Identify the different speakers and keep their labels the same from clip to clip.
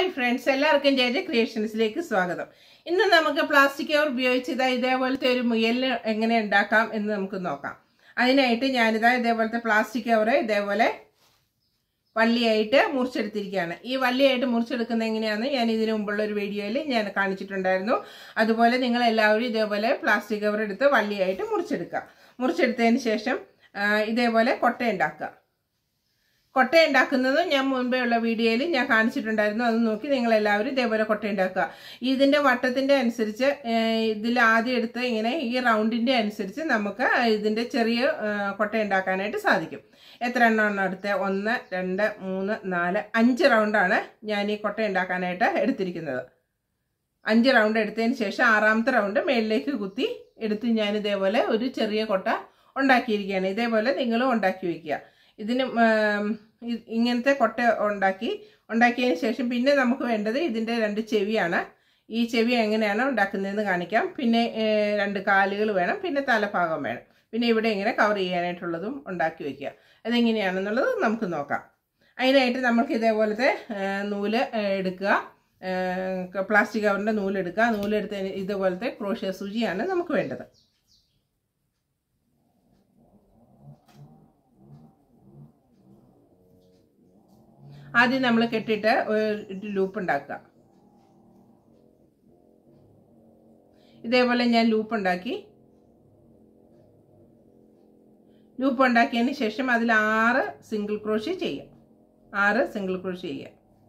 Speaker 1: hi friends എല്ലാവർക്കും J J ക്രിയേഷൻസിലേക്ക് സ്വാഗതം ഇന്ന് നമുക്ക് പ്ലാസ്റ്റിക് കവർ ഉപയോഗിച്ച് ഇതാ ഇതേപോലത്തെ ഒരു മുയലിന് എങ്ങനെ ഉണ്ടാക്കാം എന്ന് നമുക്ക് നോക്കാം അതിനായിട്ട് ഞാനിതാ ഇതേപോലത്തെ പ്ലാസ്റ്റിക് കവർ ഇതേപോലെ വള്ളിയായിട്ട് മുറിച്ചെടുത്തിരിക്കുകയാണ് ഈ വള്ളിയായിട്ട് മുറിച്ചെടുക്കുന്നത് എങ്ങനെയാണെന്ന് ഞാൻ ഇതിനു മുമ്പുള്ള ഒരു വീഡിയോയിൽ ഞാൻ കാണിച്ചിട്ടുണ്ടായിരുന്നു അതുപോലെ നിങ്ങൾ എല്ലാവരും ഇതേപോലെ പ്ലാസ്റ്റിക് കവർ എടുത്ത് വള്ളിയായിട്ട് മുറിച്ചെടുക്കുക മുറിച്ചെടുത്തതിന് ശേഷം ആ, ഇതേപോലെ കൊട്ട ഉണ്ടാക്കുക കൊട്ട ഉണ്ടാക്കുന്നതും ഞാൻ മുൻപേ ഉള്ള വീഡിയോയിൽ ഞാൻ കാണിച്ചിട്ടുണ്ടായിരുന്നു അത് നോക്കി നിങ്ങൾ എല്ലാവരും ഇതേപോലെ കൊട്ട ഉണ്ടാക്കുക ഇതിൻ്റെ വട്ടത്തിൻ്റെ അനുസരിച്ച് ഇതിൽ ആദ്യം എടുത്ത് ഇങ്ങനെ ഈ റൗണ്ടിൻ്റെ അനുസരിച്ച് നമുക്ക് ഇതിൻ്റെ ചെറിയ ആ, കൊട്ട ഉണ്ടാക്കാനായിട്ട് സാധിക്കും എത്ര എണ്ണം എടുത്ത് ഒന്ന് രണ്ട് മൂന്ന് നാല് അഞ്ച് റൗണ്ടാണ് ഞാൻ ഈ കൊട്ട ഉണ്ടാക്കാനായിട്ട് എടുത്തിരിക്കുന്നത് അഞ്ച് റൗണ്ട് എടുത്തതിന് ശേഷം ആറാമത്തെ റൗണ്ട് മേളിലേക്ക് കുത്തി എടുത്ത് ഞാൻ ഇതേപോലെ ഒരു ചെറിയ കൊട്ട ഉണ്ടാക്കിയിരിക്കുകയാണ് ഇതേപോലെ നിങ്ങളും ഉണ്ടാക്കി വയ്ക്കുക ഇതിന് ഉം, ഇ- ഇങ്ങനത്തെ കൊട്ട ഉണ്ടാക്കി ഉണ്ടാക്കിയതിന് ശേഷം പിന്നെ നമുക്ക് വേണ്ടത് ഇതിൻ്റെ രണ്ട് ചെവിയാണ് ഈ ചെവി എങ്ങനെയാണ് ഉണ്ടാക്കുന്നതെന്ന് കാണിക്കാം പിന്നെ ഏർ, രണ്ട് കാലുകൾ വേണം പിന്നെ തലഭാഗം വേണം പിന്നെ ഇവിടെ ഇങ്ങനെ കവർ ചെയ്യാനായിട്ടുള്ളതും ഉണ്ടാക്കി വയ്ക്കുക അതെങ്ങനെയാണെന്നുള്ളത് നമുക്ക് നോക്കാം അതിനായിട്ട് നമുക്ക് ഇതേപോലത്തെ ഏർ, നൂല് ഏർ, എടുക്കുക ഏർ, പ്ലാസ്റ്റിക് കവറിൻ്റെ നൂലെടുക്കുക നൂലെടുത്തതിന് ഇതുപോലത്തെ ക്രോഷ്യ സൂചിയാണ് നമുക്ക് വേണ്ടത് ആദ്യം നമ്മൾ കെട്ടിയിട്ട് ഒരു ലൂപ്പ് ഉണ്ടാക്കുക ഇതേപോലെ ഞാൻ ലൂപ്പ് ഉണ്ടാക്കി ലൂപ്പ് ഉണ്ടാക്കിയതിന് ശേഷം അതിൽ ആറ് സിംഗിൾ ക്രോഷ്യ ചെയ്യാം ആറ് സിംഗിൾ ക്രോഷ്യ ചെയ്യുക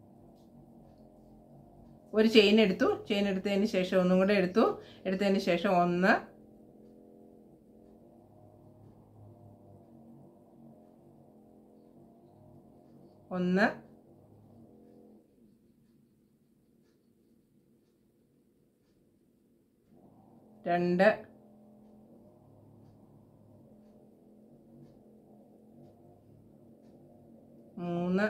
Speaker 1: ഒരു ചെയിൻ എടുത്തു ചെയിൻ എടുത്തതിന് ശേഷം ഒന്നും കൂടെ എടുത്തു എടുത്തതിന് ശേഷം ഒന്ന് ഒന്ന് രണ്ട് മൂന്ന്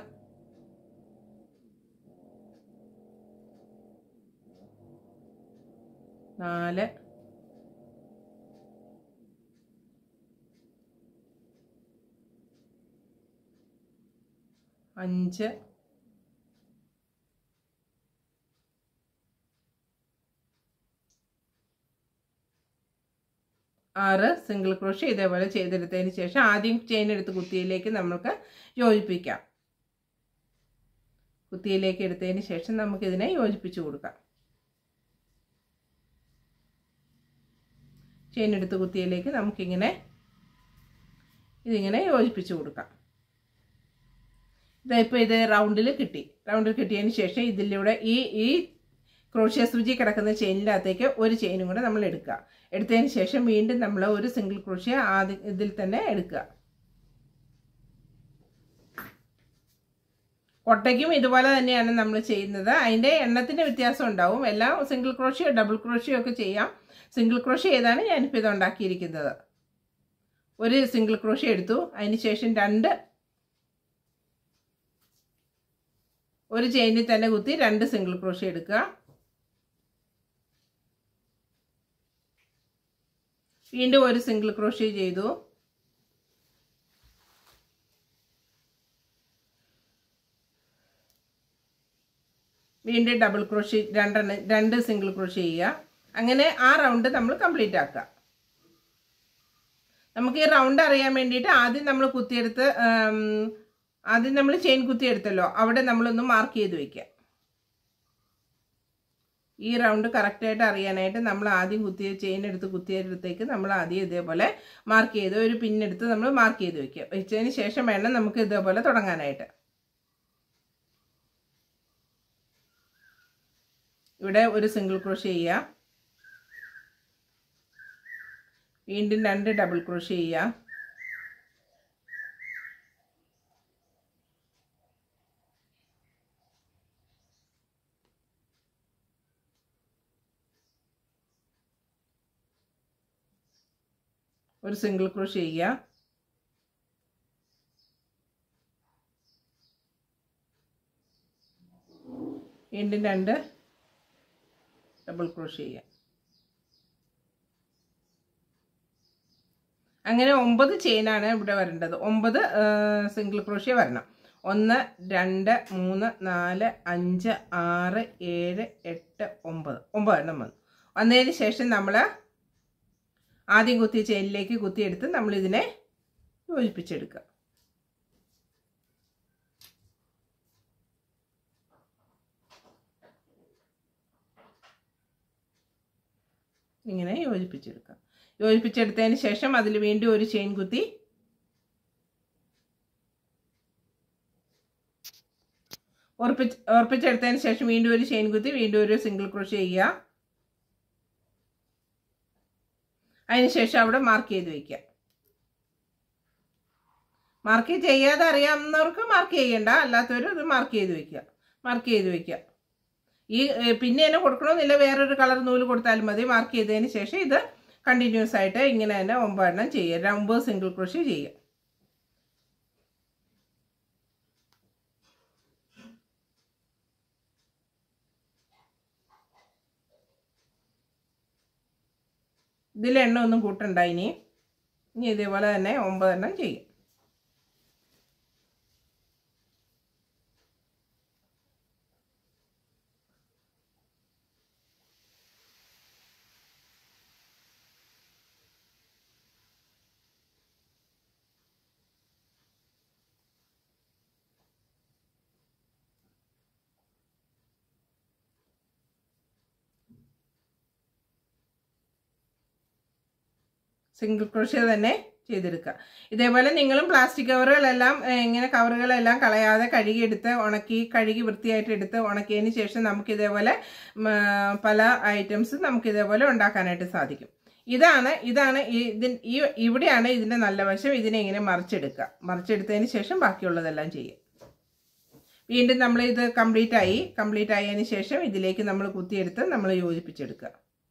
Speaker 1: നാല് അഞ്ച് ആറ് സിംഗിൾ ക്രോഷ്യ ഇതേപോലെ ചെയ്തെടുത്തതിന് ശേഷം ആദ്യം ചെയിൻ എടുത്ത് കുത്തിയിലേക്ക് നമ്മൾക്ക് യോജിപ്പിക്കാം കുത്തിയിലേക്ക് എടുത്തതിന് ശേഷം നമുക്കിതിനെ യോജിപ്പിച്ച് കൊടുക്കാം ചെയിൻ എടുത്ത് കുത്തിയിലേക്ക് നമുക്കിങ്ങനെ ഇതിങ്ങനെ യോജിപ്പിച്ച് കൊടുക്കാം ഇതിപ്പോൾ ഇത് റൗണ്ടിൽ കിട്ടി റൗണ്ടിൽ കിട്ടിയതിന് ശേഷം ഇതിലൂടെ ഈ ഈ ക്രോഷ്യ സൂചി കിടക്കുന്ന ചെയിനിൻ്റെ അകത്തേക്ക് ഒരു ചെയിനും കൂടെ നമ്മൾ എടുക്കുക എടുത്തതിന് ശേഷം വീണ്ടും നമ്മൾ ഒരു സിംഗിൾ ക്രോഷ്യ ആദ്യം ഇതിൽ തന്നെ എടുക്കുക കൊട്ടയ്ക്കും ഇതുപോലെ തന്നെയാണ് നമ്മൾ ചെയ്യുന്നത് അതിൻ്റെ എണ്ണത്തിൻ്റെ വ്യത്യാസം ഉണ്ടാവും എല്ലാം സിംഗിൾ ക്രോഷ്യോ ഡബിൾ ക്രോഷ്യോ ഒക്കെ ചെയ്യാം സിംഗിൾ ക്രോഷ്യ ചെയ്താണ് ഞാനിപ്പോൾ ഇത് ഉണ്ടാക്കിയിരിക്കുന്നത് ഒരു സിംഗിൾ ക്രോഷ്യ എടുത്തു അതിന് ശേഷം രണ്ട് ഒരു ചെയിനിൽ തന്നെ കുത്തി രണ്ട് സിംഗിൾ ക്രോഷ്യ എടുക്കുക വീണ്ടും ഒരു സിംഗിൾ ക്രോഷ്യ ചെയ്തു വീണ്ടും ഡബിൾ ക്രോഷ്യ രണ്ടെണ്ണം രണ്ട് സിംഗിൾ ക്രോഷ്യ ചെയ്യുക അങ്ങനെ ആ റൗണ്ട് നമ്മൾ കംപ്ലീറ്റ് ആക്കുക നമുക്ക് ഈ റൗണ്ട് അറിയാൻ വേണ്ടിയിട്ട് ആദ്യം നമ്മൾ കുത്തിയെടുത്ത് ആം, ആദ്യം നമ്മൾ ചെയിൻ കുത്തിയെടുത്തല്ലോ അവിടെ നമ്മളൊന്ന് മാർക്ക് ചെയ്ത് വയ്ക്കുക ഈ റൗണ്ട് കറക്റ്റായിട്ട് അറിയാനായിട്ട് നമ്മൾ ആദ്യം കുത്തിയ ചെയിൻ എടുത്ത് കുത്തിയടുത്തേക്ക് നമ്മൾ ആദ്യം ഇതേപോലെ മാർക്ക് ചെയ്ത് ഒരു പിന്നെടുത്ത് നമ്മൾ മാർക്ക് ചെയ്ത് വെക്കുക വെച്ചതിന് ശേഷം വേണം നമുക്ക് ഇതേപോലെ തുടങ്ങാനായിട്ട് ഇവിടെ ഒരു സിംഗിൾ ക്രോഷ്യ ചെയ്യുക വീണ്ടും രണ്ട് ഡബിൾ ക്രോഷ്യ ചെയ്യുക ഒരു സിംഗിൾ ക്രോഷ്യ ചെയ്യുക വീണ്ടും രണ്ട് ഡബിൾ ക്രോഷ്യ ചെയ്യുക അങ്ങനെ ഒമ്പത് ചെയിനാണ് ഇവിടെ വരേണ്ടത് ഒമ്പത് സിംഗിൾ ക്രോഷ്യ വരണം ഒന്ന് രണ്ട് മൂന്ന് നാല് അഞ്ച് ആറ് ഏഴ് എട്ട് ഒമ്പത് ഒമ്പത് എണ്ണം വന്നു വന്നതിന് ശേഷം നമ്മൾ ആദ്യം കുത്തിയ ചെയിനിലേക്ക് കുത്തിയെടുത്ത് നമ്മളിതിനെ യോജിപ്പിച്ചെടുക്കുക ഇങ്ങനെ യോജിപ്പിച്ചെടുക്കുക യോജിപ്പിച്ചെടുത്തതിന് ശേഷം അതിൽ വീണ്ടും ഒരു ചെയിൻ കുത്തി ഉറപ്പിച്ച് ഉറപ്പിച്ചെടുത്തതിന് ശേഷം വീണ്ടും ഒരു ചെയിൻ കുത്തി വീണ്ടും ഒരു സിംഗിൾ ക്രോഷ് ചെയ്യുക അതിനുശേഷം അവിടെ മാർക്ക് ചെയ്ത് വയ്ക്കുക മാർക്ക് ചെയ്യാതെ അറിയാവുന്നവർക്ക് മാർക്ക് ചെയ്യണ്ട അല്ലാത്തവർ ഇത് മാർക്ക് ചെയ്ത് വെക്കുക മാർക്ക് ചെയ്ത് വെക്കുക ഈ ഏ, പിന്നെ തന്നെ കൊടുക്കണമെന്നില്ല വേറൊരു കളർ നൂല് കൊടുത്താലും മതി മാർക്ക് ചെയ്തതിന് ശേഷം ഇത് കണ്ടിന്യൂസ് ആയിട്ട് ഇങ്ങനെ തന്നെ ഒമ്പതെണ്ണം ചെയ്യുക ഒമ്പത് സിംഗിൾ ക്രോഷ് ചെയ്യുക ഇതിൽ എണ്ണ ഒന്നും കൂട്ടണ്ട ഇനി ഇനി ഇതേപോലെ തന്നെ ഒമ്പതെണ്ണം ചെയ്യും സിംഗിൾ ക്രോഷ്യ തന്നെ ചെയ്തെടുക്കുക ഇതേപോലെ നിങ്ങളും പ്ലാസ്റ്റിക് കവറുകളെല്ലാം ഏഹ്, ഇങ്ങനെ കവറുകളെല്ലാം കളയാതെ കഴുകിയെടുത്ത് ഉണക്കി കഴുകി വൃത്തിയായിട്ട് എടുത്ത് ഉണക്കിയതിന് ശേഷം നമുക്ക് ഇതേപോലെ ഉം, ആ, പല ഐറ്റംസ് നമുക്ക് ഇതേപോലെ ഉണ്ടാക്കാനായിട്ട് സാധിക്കും ഇതാണ് ഇതാണ് ഈ ഇതിൻ ഈ ഇവിടെയാണ് ഇതിൻ്റെ നല്ല വശം ഇതിനെ ഇങ്ങനെ മറിച്ചെടുക്കുക മറിച്ചെടുത്തതിന് ശേഷം ബാക്കിയുള്ളതെല്ലാം ചെയ്യുക വീണ്ടും നമ്മൾ ഇത് കംപ്ലീറ്റ് ആയി കംപ്ലീറ്റ് ആയതിന് ശേഷം ഇതിലേക്ക് നമ്മൾ കുത്തിയെടുത്ത് നമ്മൾ യോജിപ്പിച്ചെടുക്കുക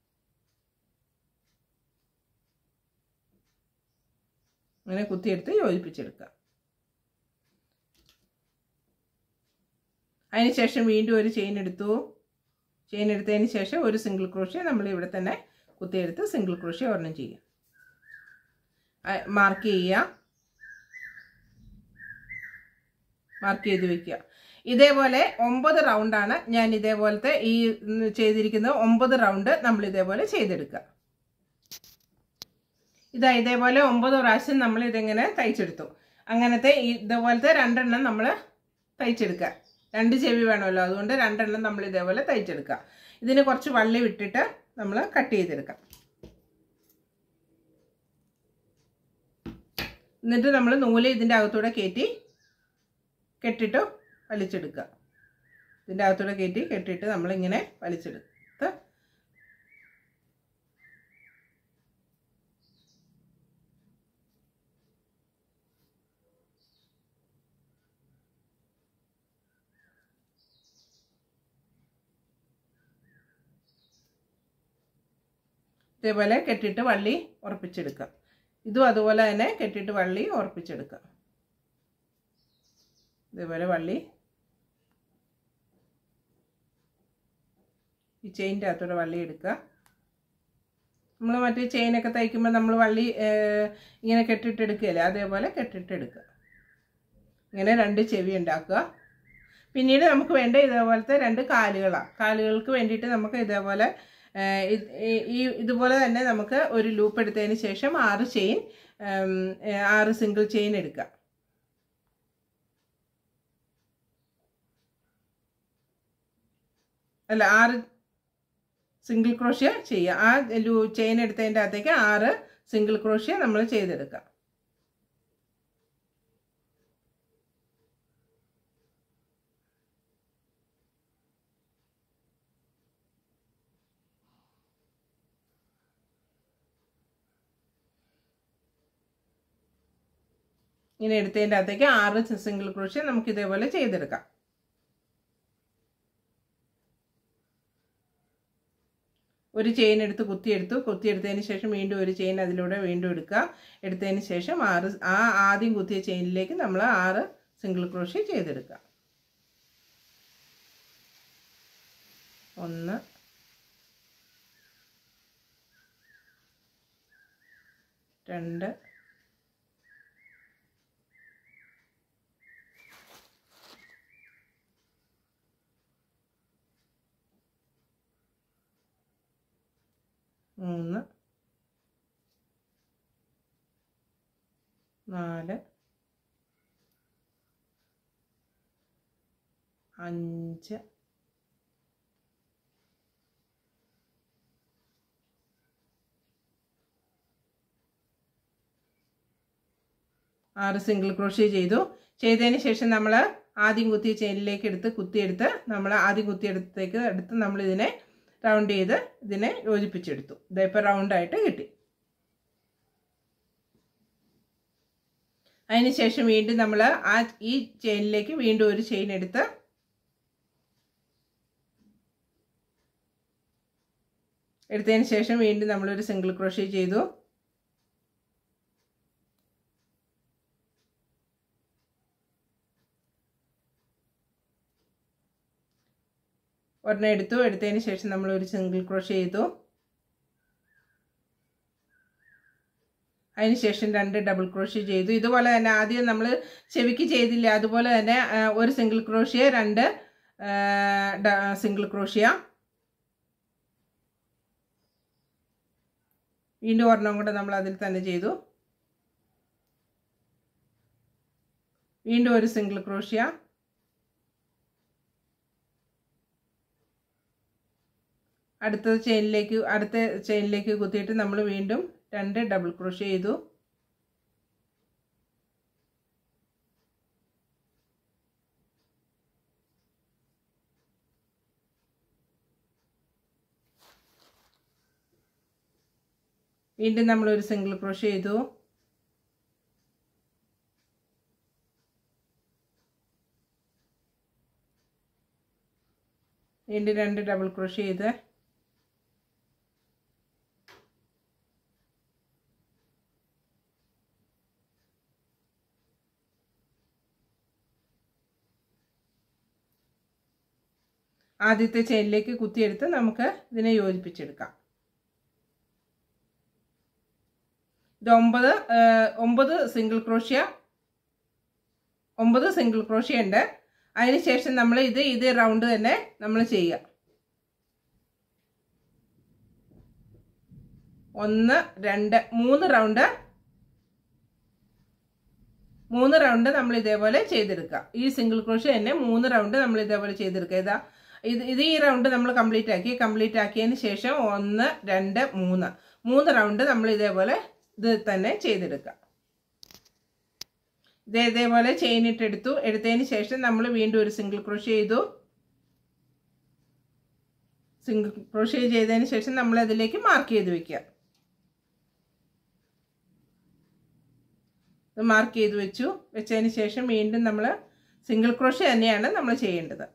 Speaker 1: അങ്ങനെ കുത്തിയെടുത്ത് യോജിപ്പിച്ചെടുക്കുക അതിനുശേഷം വീണ്ടും ഒരു ചെയിൻ എടുത്തു ചെയിൻ എടുത്തതിന് ശേഷം ഒരു സിംഗിൾ ക്രോഷ്യ നമ്മൾ ഇവിടെ തന്നെ കുത്തിയെടുത്ത് സിംഗിൾ ക്രോഷ്യ ഒരെണ്ണം ചെയ്യുക മാർക്ക് ചെയ്യുക മാർക്ക് ചെയ്ത് വെക്കുക ഇതേപോലെ ഒമ്പത് റൗണ്ടാണ് ഞാൻ ഇതേപോലത്തെ ഈ ഉം, ചെയ്തിരിക്കുന്ന ഒമ്പത് റൗണ്ട് നമ്മൾ ഇതേപോലെ ചെയ്തെടുക്കുക ഇതാ ഇതേപോലെ ഒമ്പത് പ്രാവശ്യം നമ്മൾ ഇതിങ്ങനെ തയ്ച്ചെടുത്തു അങ്ങനത്തെ ഈ ഇതേപോലത്തെ രണ്ടെണ്ണം നമ്മൾ തയ്ച്ചെടുക്കുക രണ്ട് ചെവി വേണമല്ലോ അതുകൊണ്ട് രണ്ടെണ്ണം നമ്മൾ ഇതേപോലെ തയ്ച്ചെടുക്കുക ഇതിന് കുറച്ച് വള്ളി വിട്ടിട്ട് നമ്മൾ കട്ട് ചെയ്തെടുക്കാം എന്നിട്ട് നമ്മൾ നൂല് ഇതിൻ്റെ അകത്തൂടെ കയറ്റി കെട്ടിട്ട് വലിച്ചെടുക്കുക ഇതിൻ്റെ അകത്തൂടെ കയറ്റി കെട്ടിയിട്ട് നമ്മളിങ്ങനെ വലിച്ചെടുത്ത് ഇതേപോലെ കെട്ടിയിട്ട് വള്ളി ഉറപ്പിച്ചെടുക്കുക ഇതും അതുപോലെ തന്നെ കെട്ടിയിട്ട് വള്ളി ഉറപ്പിച്ചെടുക്കുക ഇതേപോലെ വള്ളി ഈ ചെയിൻ്റെ അകത്തൂടെ വള്ളി എടുക്കുക നമ്മൾ മറ്റേ ചെയിനൊക്കെ തയ്ക്കുമ്പോൾ നമ്മൾ വള്ളി ഏഹ്, ഇങ്ങനെ കെട്ടിട്ട് എടുക്കുകയല്ലേ അതേപോലെ കെട്ടിട്ട് എടുക്കുക ഇങ്ങനെ രണ്ട് ചെവി ഉണ്ടാക്കുക പിന്നീട് നമുക്ക് വേണ്ട ഇതേപോലത്തെ രണ്ട് കാലുകളാണ് കാലുകൾക്ക് വേണ്ടിയിട്ട് നമുക്ക് ഇതേപോലെ ഏഹ്, ഇത് ഈ- ഈ ഇതുപോലെ തന്നെ നമുക്ക് ഒരു ലൂപ്പ് എടുത്തതിന് ശേഷം ആറ് ചെയിൻ ഉം, ഏഹ്, ആറ് സിംഗിൾ ചെയിൻ എടുക്കുക അല്ല ആറ് സിംഗിൾ ക്രോഷ്യ ചെയ്യുക ആ ലൂ ചെയിൻ എടുത്തതിൻ്റെ അകത്തേക്ക് ആറ് സിംഗിൾ ക്രോഷ്യ നമ്മൾ ചെയ്തെടുക്കാം ഇങ്ങനെ എടുത്തതിൻ്റെ അകത്തേക്ക് ആറ് സിംഗിൾ ക്രോഷ്യ നമുക്ക് ഇതേപോലെ ചെയ്തെടുക്കാം ഒരു ചെയിൻ എടുത്ത് കുത്തിയെടുത്തു കുത്തിയെടുത്തതിന് ശേഷം വീണ്ടും ഒരു ചെയിൻ അതിലൂടെ വീണ്ടും എടുക്കുക എടുത്തതിന് ശേഷം ആറ് ആ ആദ്യം കുത്തിയ ചെയിനിലേക്ക് നമ്മൾ ആറ് സിംഗിൾ ക്രോഷ്യ ചെയ്തെടുക്കുക ഒന്ന് രണ്ട് മൂന്ന് നാല് അഞ്ച് ആറ് സിംഗിൾ ക്രോഷ്യ ചെയ്തു ചെയ്തതിന് ശേഷം നമ്മൾ ആദ്യം കുത്തിയ ചെയിനിലേക്ക് എടുത്ത് കുത്തിയെടുത്ത് നമ്മൾ ആദ്യം കുത്തിയെടുത്തേക്ക് എടുത്ത് നമ്മൾ ഇതിനെ റൗണ്ട് ചെയ്ത് ഇതിനെ യോജിപ്പിച്ചെടുത്തു ഇതിപ്പോൾ റൗണ്ടായിട്ട് കിട്ടി അതിന് ശേഷം വീണ്ടും നമ്മൾ ആ ഈ ചെയിനിലേക്ക് വീണ്ടും ഒരു ചെയിൻ എടുത്ത് എടുത്തതിന് ശേഷം വീണ്ടും നമ്മളൊരു സിംഗിൾ ക്രോഷ്യ ചെയ്തു ഒരെണ്ണം എടുത്തു എടുത്തതിന് ശേഷം നമ്മൾ ഒരു സിംഗിൾ ക്രോഷ്യ ചെയ്തു അതിനുശേഷം രണ്ട് ഡബിൾ ക്രോഷ്യ ചെയ്തു ഇതുപോലെ തന്നെ ആദ്യം നമ്മൾ ചെവിക്ക് ചെയ്തില്ല അതുപോലെ തന്നെ ആ, ഒരു സിംഗിൾ ക്രോഷ്യ രണ്ട് സിംഗിൾ ക്രോഷ്യ വീണ്ടും ഒരെണ്ണം കൂടെ നമ്മൾ അതിൽ തന്നെ ചെയ്തു വീണ്ടും ഒരു സിംഗിൾ ക്രോഷ്യ അടുത്ത ചെയിനിലേക്ക് അടുത്ത ചെയിനിലേക്ക് കുത്തിയിട്ട് നമ്മൾ വീണ്ടും രണ്ട് ഡബിൾ ക്രോഷ്യ ചെയ്തു വീണ്ടും നമ്മൾ ഒരു സിംഗിൾ ക്രോഷ്യ ചെയ്തു വീണ്ടും രണ്ട് ഡബിൾ ക്രോഷ്യ ചെയ്ത് ആദ്യത്തെ ചെയിനിലേക്ക് കുത്തിയെടുത്ത് നമുക്ക് ഇതിനെ യോജിപ്പിച്ചെടുക്കാം ഇത് ഒമ്പത് ആ, ഒമ്പത് സിംഗിൾ ക്രോഷ്യ ഒമ്പത് സിംഗിൾ ക്രോഷ്യ ഉണ്ട് അതിനുശേഷം നമ്മൾ ഇത് ഇത് റൗണ്ട് തന്നെ നമ്മൾ ചെയ്യുക ഒന്ന് രണ്ട് മൂന്ന് റൗണ്ട് മൂന്ന് റൗണ്ട് നമ്മൾ ഇതേപോലെ ചെയ്തെടുക്കുക ഈ സിംഗിൾ ക്രോഷ്യ തന്നെ മൂന്ന് റൗണ്ട് നമ്മൾ ഇതേപോലെ ചെയ്തെടുക്കുക ഇതാ ഇത് ഇത് ഈ റൗണ്ട് നമ്മൾ കംപ്ലീറ്റ് ആക്കി കംപ്ലീറ്റ് ആക്കിയതിന് ശേഷം ഒന്ന് രണ്ട് മൂന്ന് മൂന്ന് റൗണ്ട് നമ്മൾ ഇതേപോലെ ഇത് തന്നെ ചെയ്തെടുക്കുക ഇത് ഇതേപോലെ ചെയിൻ ഇട്ടെടുത്തു എടുത്തതിന് ശേഷം നമ്മൾ വീണ്ടും ഒരു സിംഗിൾ ക്രോഷ്യ ചെയ്തു സിംഗിൾ ക്രോഷ്യ ചെയ്തതിന് ശേഷം നമ്മൾ അതിലേക്ക് മാർക്ക് ചെയ്ത് വെക്കുക ഇത് മാർക്ക് ചെയ്ത് വെച്ചു വെച്ചതിന് ശേഷം വീണ്ടും നമ്മൾ സിംഗിൾ ക്രോഷ്യ തന്നെയാണ് നമ്മൾ ചെയ്യേണ്ടത്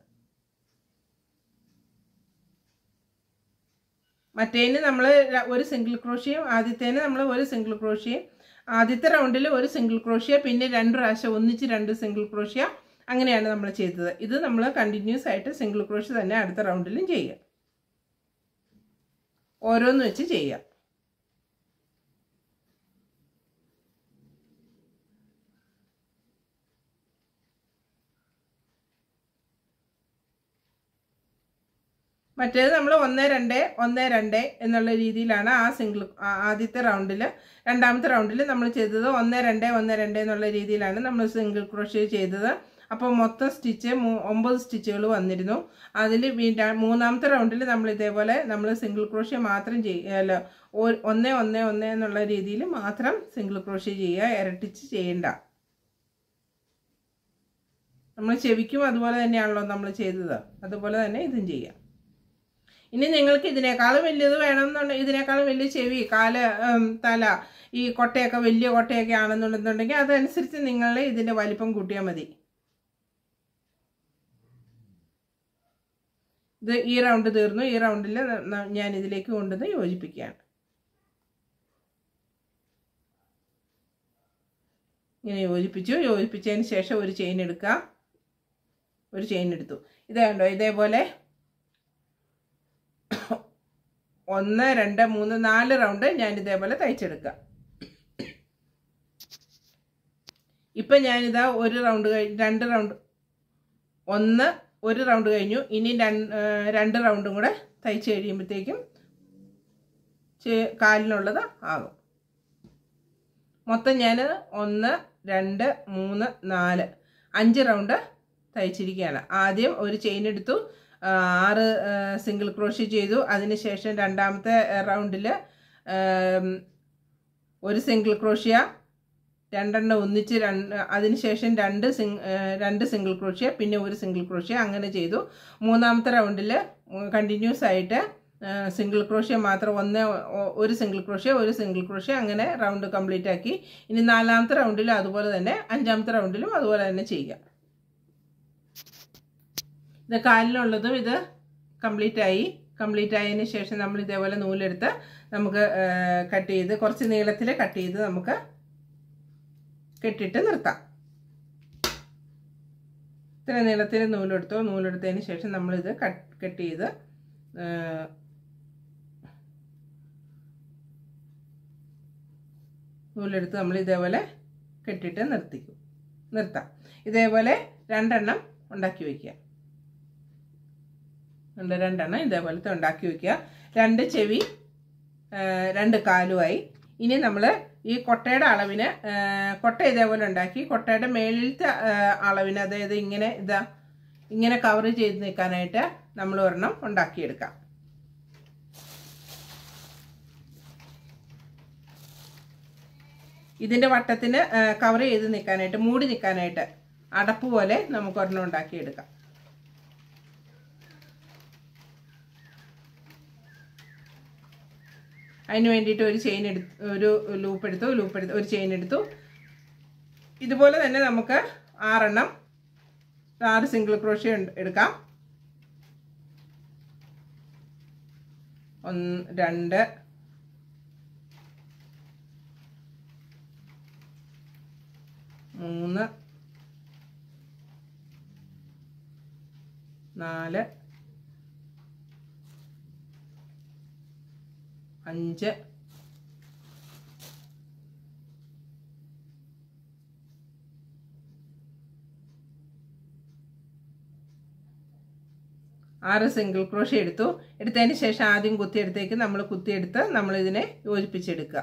Speaker 1: മറ്റേന് നമ്മൾ ഒരു സിംഗിൾ ക്രോഷ്യയും ആദ്യത്തേന് നമ്മൾ ഒരു സിംഗിൾ ക്രോഷ്യയും ആദ്യത്തെ റൗണ്ടിൽ ഒരു സിംഗിൾ ക്രോഷ്യ പിന്നെ രണ്ട് പ്രാവശ്യം ഒന്നിച്ച് രണ്ട് സിംഗിൾ ക്രോഷ്യ അങ്ങനെയാണ് നമ്മൾ ചെയ്തത് ഇത് നമ്മൾ കണ്ടിന്യൂസ് ആയിട്ട് സിംഗിൾ ക്രോഷ്യ തന്നെ അടുത്ത റൗണ്ടിലും ചെയ്യുക ഓരോന്ന് വെച്ച് ചെയ്യുക മറ്റേത് നമ്മൾ ഒന്ന് രണ്ട് ഒന്ന് രണ്ട് എന്നുള്ള രീതിയിലാണ് ആ സിംഗിൾ ആദ്യത്തെ റൗണ്ടിൽ രണ്ടാമത്തെ റൗണ്ടിൽ നമ്മൾ ചെയ്തത് ഒന്ന് രണ്ട് ഒന്ന് രണ്ട് എന്നുള്ള രീതിയിലാണ് നമ്മൾ സിംഗിൾ ക്രോഷ്യ ചെയ്തത് അപ്പോൾ മൊത്തം സ്റ്റിച്ച് ഒമ്പത് സ്റ്റിച്ചുകൾ വന്നിരുന്നു അതിൽ മൂന്നാമത്തെ റൗണ്ടിൽ നമ്മൾ ഇതേപോലെ നമ്മൾ സിംഗിൾ ക്രോഷ്യ മാത്രം ചെയ്യുക അല്ല ഒ- ഒന്ന് ഒന്ന് ഒന്ന് എന്നുള്ള രീതിയിൽ മാത്രം സിംഗിൾ ക്രോഷ്യ ചെയ്യുക ഇരട്ടിച്ച് ചെയ്യണ്ട നമ്മൾ ചെവിക്കും അതുപോലെ തന്നെയാണല്ലോ നമ്മൾ ചെയ്തത് അതുപോലെ തന്നെ ഇതും ചെയ്യാം ഇനി നിങ്ങൾക്ക് ഇതിനേക്കാളും വലിയത് വേണമെന്നുണ്ടെങ്കിൽ ഇതിനേക്കാളും വലിയ ചെവി കാല് ഉം, തല ഈ കൊട്ടയൊക്കെ വലിയ കൊട്ടയൊക്കെ ആണെന്നുണ്ടെന്നുണ്ടെങ്കിൽ അതനുസരിച്ച് നിങ്ങൾ ഇതിൻ്റെ വലിപ്പം കൂട്ടിയാൽ മതി ഇത് ഈ റൗണ്ട് തീർന്നു ഈ റൗണ്ടിൽ ഞാൻ ഇതിലേക്ക് കൊണ്ടുവന്ന് യോജിപ്പിക്കുകയാണ് ഇങ്ങനെ യോജിപ്പിച്ചു യോജിപ്പിച്ചതിന് ശേഷം ഒരു ചെയിൻ എടുക്കുക ഒരു ചെയിൻ എടുത്തു ഇത് കണ്ടോ ഇതേപോലെ ഒന്ന് രണ്ട് മൂന്ന് നാല് റൗണ്ട് ഞാൻ ഇതേപോലെ തയ്ച്ചെടുക്കുക ഇപ്പം ഞാനിതാ ഒരു റൗണ്ട് കഴിഞ്ഞ് രണ്ട് റൗണ്ട് ഒന്ന് ഒരു റൗണ്ട് കഴിഞ്ഞു ഇനി രണ്ട് രണ്ട് റൗണ്ടും കൂടെ തയ്ച്ച് കഴിയുമ്പോഴത്തേക്കും ചെ- കാലിനുള്ളത് ആകും മൊത്തം ഞാൻ ഒന്ന് രണ്ട് മൂന്ന് നാല് അഞ്ച് റൗണ്ട് തയ്ച്ചിരിക്കുകയാണ് ആദ്യം ഒരു ചെയിൻ എടുത്തു ആ, ആറ് സിംഗിൾ ക്രോഷി ചെയ്തു അതിനുശേഷം രണ്ടാമത്തെ റൗണ്ടിൽ ഒരു സിംഗിൾ ക്രോഷ്യ രണ്ടെണ്ണം ഒന്നിച്ച് രണ്ട് അതിനുശേഷം രണ്ട് സിംഗ് രണ്ട് സിംഗിൾ ക്രോഷ്യ പിന്നെ ഒരു സിംഗിൾ ക്രോഷ്യ അങ്ങനെ ചെയ്തു മൂന്നാമത്തെ റൗണ്ടിൽ കണ്ടിന്യൂസ് ആയിട്ട് സിംഗിൾ ക്രോഷ്യ മാത്രം ഒന്ന് ഒ- ഒരു സിംഗിൾ ക്രോഷ്യ ഒരു സിംഗിൾ ക്രോഷ്യ അങ്ങനെ റൗണ്ട് കംപ്ലീറ്റ് ആക്കി ഇനി നാലാമത്തെ റൗണ്ടിലും അതുപോലെ തന്നെ അഞ്ചാമത്തെ റൗണ്ടിലും അതുപോലെ തന്നെ ചെയ്യുക ഇത് കാലിനുള്ളതും ഇത് കംപ്ലീറ്റ് ആയി കംപ്ലീറ്റ് ആയതിന് ശേഷം നമ്മൾ ഇതേപോലെ നൂലെടുത്ത് നമുക്ക് കട്ട് ചെയ്ത് കുറച്ച് നീളത്തിൽ കട്ട് ചെയ്ത് നമുക്ക് കെട്ടിട്ട് നിർത്താം ഇത്ര നീളത്തിൽ നൂലെടുത്തോ നൂലെടുത്തതിന് ശേഷം നമ്മളിത് കട്ട് കട്ട് ചെയ്ത് ആ, നൂലെടുത്ത് നമ്മൾ ഇതേപോലെ കെട്ടിട്ട് നിർത്തിക്കും നിർത്താം ഇതേപോലെ രണ്ടെണ്ണം ഉണ്ടാക്കി വയ്ക്കുക ഉണ്ട് രണ്ടെണ്ണം ഇതേപോലത്തെ ഉണ്ടാക്കി വയ്ക്കുക രണ്ട് ചെവി ആ, രണ്ട് കാലുമായി ഇനി നമ്മൾ ഈ കൊട്ടയുടെ അളവിന് ആ, കൊട്ട ഇതേപോലെ ഉണ്ടാക്കി കൊട്ടയുടെ മേളിലത്തെ ആ, അളവിന് അതായത് ഇങ്ങനെ ഇതാ ഇങ്ങനെ കവർ ചെയ്ത് നിൽക്കാനായിട്ട് നമ്മൾ ഒരെണ്ണം ഉണ്ടാക്കിയെടുക്കാം ഇതിൻ്റെ വട്ടത്തിന് കവർ ചെയ്ത് നിൽക്കാനായിട്ട് മൂടി നിൽക്കാനായിട്ട് അടപ്പ് പോലെ നമുക്ക് ഒരെണ്ണം ഉണ്ടാക്കിയെടുക്കാം അതിന് വേണ്ടിയിട്ട് ഒരു ചെയിൻ എടുത്ത് ഒരു ലൂപ്പ് എടുത്തു ലൂപ്പ് എടുത്ത് ഒരു ചെയിൻ എടുത്തു ഇതുപോലെ തന്നെ നമുക്ക് ആറെണ്ണം ആറ് സിംഗിൾ ക്രോഷ്യ എടുക്കാം ഒന്ന് രണ്ട് മൂന്ന് നാല് അഞ്ച് ആറ് സിംഗിൾ ക്രോഷി എടുത്തു എടുത്തതിന് ശേഷം ആദ്യം കുത്തിയെടുത്തേക്ക് നമ്മൾ കുത്തിയെടുത്ത് നമ്മൾ ഇതിനെ യോജിപ്പിച്ചെടുക്കുക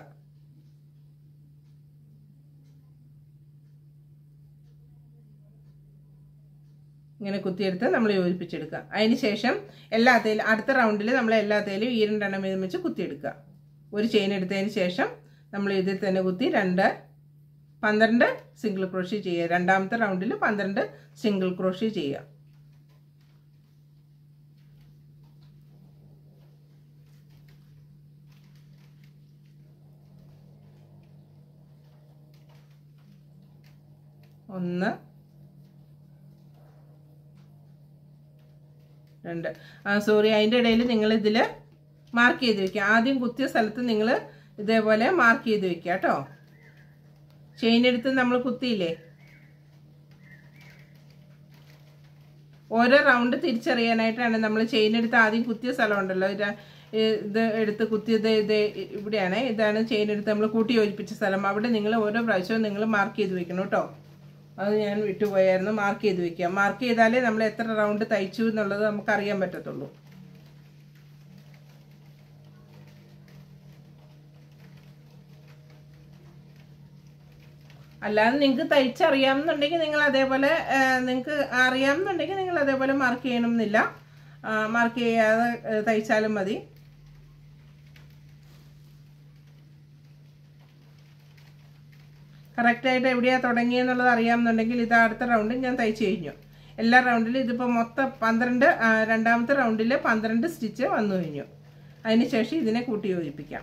Speaker 1: ഇങ്ങനെ കുത്തിയെടുത്ത് നമ്മൾ യോജിപ്പിച്ചെടുക്കുക അതിന് ശേഷം എല്ലാത്തേലും അടുത്ത റൗണ്ടിൽ നമ്മൾ എല്ലാത്തേലും ഈ രണ്ടെണ്ണം വീതം വെച്ച് കുത്തിയെടുക്കുക ഒരു ചെയിൻ എടുത്തതിന് ശേഷം നമ്മൾ ഇതിൽ തന്നെ കുത്തി രണ്ട് പന്ത്രണ്ട് സിംഗിൾ ക്രോഷി ചെയ്യുക രണ്ടാമത്തെ റൗണ്ടിൽ പന്ത്രണ്ട് സിംഗിൾ ക്രോഷി ചെയ്യുക ഒന്ന് രണ്ട് ആ സോറി അതിൻ്റെ ഇടയിൽ നിങ്ങൾ ഇതിൽ മാർക്ക് ചെയ്ത് വെക്കുക ആദ്യം കുത്തിയ സ്ഥലത്ത് നിങ്ങൾ ഇതേപോലെ മാർക്ക് ചെയ്ത് വെക്കുക കേട്ടോ ചെയിൻ എടുത്ത് നമ്മൾ കുത്തിയില്ലേ ഓരോ റൗണ്ട് തിരിച്ചറിയാനായിട്ടാണ് നമ്മൾ ചെയിൻ എടുത്ത് ആദ്യം കുത്തിയ സ്ഥലമുണ്ടല്ലോ ഇത് ഇത് എടുത്ത് കുത്തിയത് ഇത് ഇവിടെയാണ് ഇതാണ് ചെയിൻ എടുത്ത് നമ്മൾ കൂട്ടി യോജിപ്പിച്ച സ്ഥലം അവിടെ നിങ്ങൾ ഓരോ പ്രാവശ്യവും നിങ്ങൾ മാർക്ക് ചെയ്ത് വെക്കണം കേട്ടോ അത് ഞാൻ വിട്ടുപോയായിരുന്നു മാർക്ക് ചെയ്ത് വെക്കുക മാർക്ക് ചെയ്താലേ നമ്മൾ എത്ര റൗണ്ട് തയ്ച്ചു എന്നുള്ളത് നമുക്ക് അറിയാൻ പറ്റത്തുള്ളൂ അല്ലാതെ നിങ്ങൾക്ക് തയ്ച്ചറിയാമെന്നുണ്ടെങ്കിൽ നിങ്ങൾ അതേപോലെ നിങ്ങൾക്ക് അറിയാമെന്നുണ്ടെങ്കിൽ നിങ്ങൾ അതേപോലെ മാർക്ക് ചെയ്യണമെന്നില്ല മാർക്ക് ചെയ്യാതെ ഏ, തയ്ച്ചാലും മതി കറക്റ്റായിട്ട് എവിടെയാണ് തുടങ്ങിയെന്നുള്ളത് അറിയാമെന്നുണ്ടെങ്കിൽ ഇത് അടുത്ത റൗണ്ടിൽ ഞാൻ തയ്ച്ചു കഴിഞ്ഞു എല്ലാ റൗണ്ടിലും ഇതിപ്പോൾ മൊത്തം പന്ത്രണ്ട് ആ, രണ്ടാമത്തെ റൗണ്ടിൽ പന്ത്രണ്ട് സ്റ്റിച്ച് വന്നു കഴിഞ്ഞു അതിനുശേഷം ഇതിനെ കൂട്ടി യോജിപ്പിക്കാം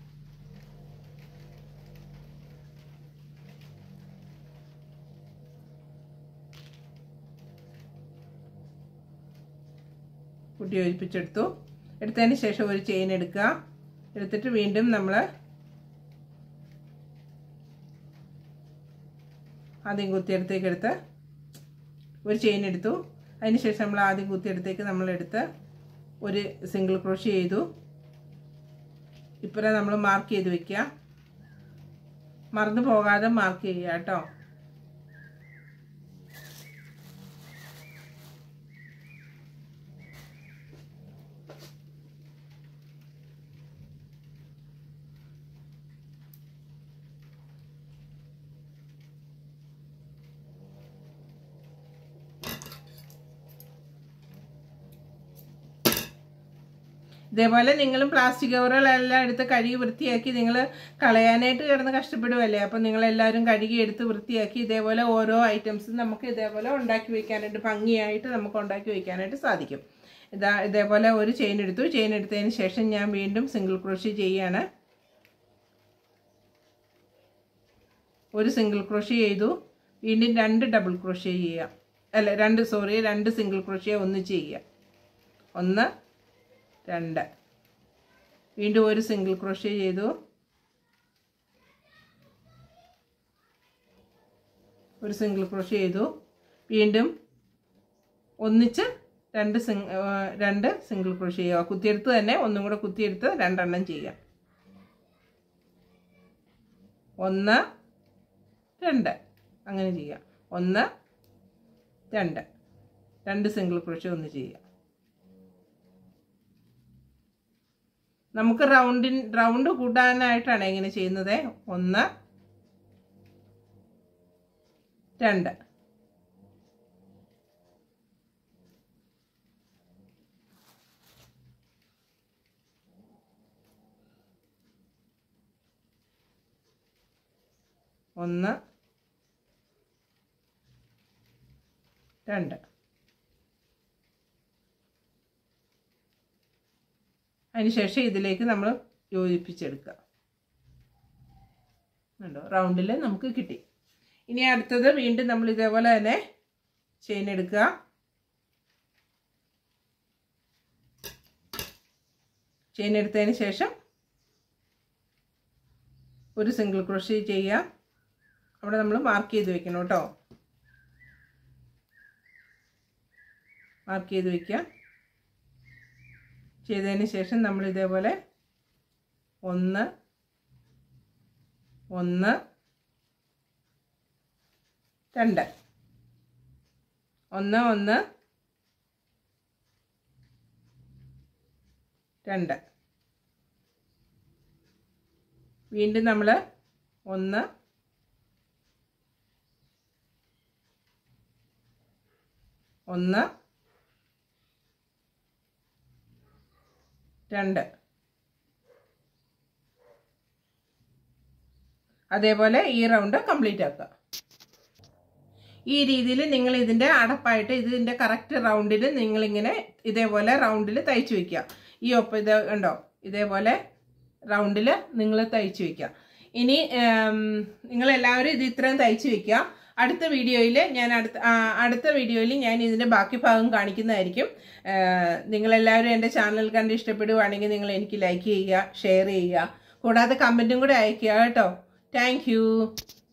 Speaker 1: കൂട്ടി യോജിപ്പിച്ചെടുത്തു എടുത്തതിന് ശേഷം ഒരു ചെയിൻ എടുക്കുക എടുത്തിട്ട് വീണ്ടും നമ്മൾ ആദ്യം കുത്തിയെടുത്തേക്ക് എടുത്ത് ഒരു ചെയിൻ എടുത്തു അതിന് ശേഷം നമ്മൾ ആദ്യം കുത്തിയെടുത്തേക്ക് നമ്മൾ എടുത്ത് ഒരു സിംഗിൾ ക്രോഷി ചെയ്തു ഇപ്പുറം നമ്മൾ മാർക്ക് ചെയ്ത് വെക്കുക മറന്നു പോകാതെ മാർക്ക് ചെയ്യുക കേട്ടോ ഇതേപോലെ നിങ്ങളും പ്ലാസ്റ്റിക് കവറുകളെല്ലാം എടുത്ത് കഴുകി വൃത്തിയാക്കി നിങ്ങൾ കളയാനായിട്ട് കിടന്ന് കഷ്ടപ്പെടുമല്ലേ അപ്പം നിങ്ങളെല്ലാവരും കഴുകി എടുത്ത് വൃത്തിയാക്കി ഇതേപോലെ ഓരോ ഐറ്റംസും നമുക്ക് ഇതേപോലെ ഉണ്ടാക്കി വയ്ക്കാനായിട്ട് ഭംഗിയായിട്ട് നമുക്ക് ഉണ്ടാക്കി വയ്ക്കാനായിട്ട് സാധിക്കും ഇതാ ഇതേപോലെ ഒരു ചെയിൻ എടുത്തു ചെയിൻ എടുത്തതിന് ശേഷം ഞാൻ വീണ്ടും സിംഗിൾ ക്രോഷി ചെയ്യാണ് ഒരു സിംഗിൾ ക്രോഷി ചെയ്തു വീണ്ടും രണ്ട് ഡബിൾ ക്രോഷി ചെയ്യുക അല്ല രണ്ട് സോറി രണ്ട് സിംഗിൾ ക്രോഷിയെ ഒന്നിച്ച് ചെയ്യുക ഒന്ന് രണ്ട് വീണ്ടും ഒരു സിംഗിൾ ക്രോഷ്യ ചെയ്തു ഒരു സിംഗിൾ ക്രോഷ്യ ചെയ്തു വീണ്ടും ഒന്നിച്ച് രണ്ട് സിംഗ് രണ്ട് സിംഗിൾ ക്രോഷ്യ ചെയ്യുക കുത്തിയെടുത്ത് തന്നെ ഒന്നും കൂടെ കുത്തിയെടുത്ത് രണ്ടെണ്ണം ചെയ്യുക ഒന്ന് രണ്ട് അങ്ങനെ ചെയ്യുക ഒന്ന് രണ്ട് രണ്ട് സിംഗിൾ ക്രോഷ്യ ഒന്ന് ചെയ്യുക നമുക്ക് റൗണ്ടിൻ റൗണ്ട് കൂട്ടാനായിട്ടാണ് ഇങ്ങനെ ചെയ്യുന്നത് ഒന്ന് രണ്ട് ഒന്ന് രണ്ട് അതിനുശേഷം ഇതിലേക്ക് നമ്മൾ യോജിപ്പിച്ചെടുക്കുക ഉണ്ടോ റൗണ്ടിൽ നമുക്ക് കിട്ടി ഇനി അടുത്തത് വീണ്ടും നമ്മൾ ഇതേപോലെ തന്നെ ചെയിൻ എടുക്കുക ചെയിൻ എടുത്തതിന് ശേഷം ഒരു സിംഗിൾ ക്രോഷി ചെയ്യുക അവിടെ നമ്മൾ മാർക്ക് ചെയ്ത് വെക്കണം കേട്ടോ മാർക്ക് ചെയ്ത് വെക്കുക ചെയ്തതിന് ശേഷം നമ്മൾ ഇതേപോലെ ഒന്ന് ഒന്ന് രണ്ട് ഒന്ന് ഒന്ന് രണ്ട് വീണ്ടും നമ്മൾ ഒന്ന് ഒന്ന് രണ്ട് അതേപോലെ ഈ റൗണ്ട് കംപ്ലീറ്റ് ആക്കുക ഈ രീതിയിൽ നിങ്ങൾ ഇതിൻ്റെ അടപ്പായിട്ട് ഇതിൻ്റെ കറക്റ്റ് റൗണ്ടിൽ നിങ്ങളിങ്ങനെ ഇതേപോലെ റൗണ്ടിൽ തയ്ച്ചു വയ്ക്കുക ഈ ഒപ്പം ഇത് ഉണ്ടോ ഇതേപോലെ റൗണ്ടിൽ നിങ്ങൾ തയ്ച്ചു വയ്ക്കുക ഇനി നിങ്ങളെല്ലാവരും ഇത് ഇത്രയും തയ്ച്ചു വയ്ക്കുക അടുത്ത വീഡിയോയിൽ ഞാൻ അടുത്ത ആ, അടുത്ത വീഡിയോയിൽ ഞാൻ ഇതിൻ്റെ ബാക്കി ഭാഗം കാണിക്കുന്നതായിരിക്കും ഏഹ്, നിങ്ങളെല്ലാവരും എൻ്റെ ചാനൽ കണ്ട് ഇഷ്ടപ്പെടുവാണെങ്കിൽ നിങ്ങൾ എനിക്ക് ലൈക്ക് ചെയ്യുക ഷെയർ ചെയ്യുക കൂടാതെ കമൻറ്റും കൂടെ അയയ്ക്കുക കേട്ടോ താങ്ക്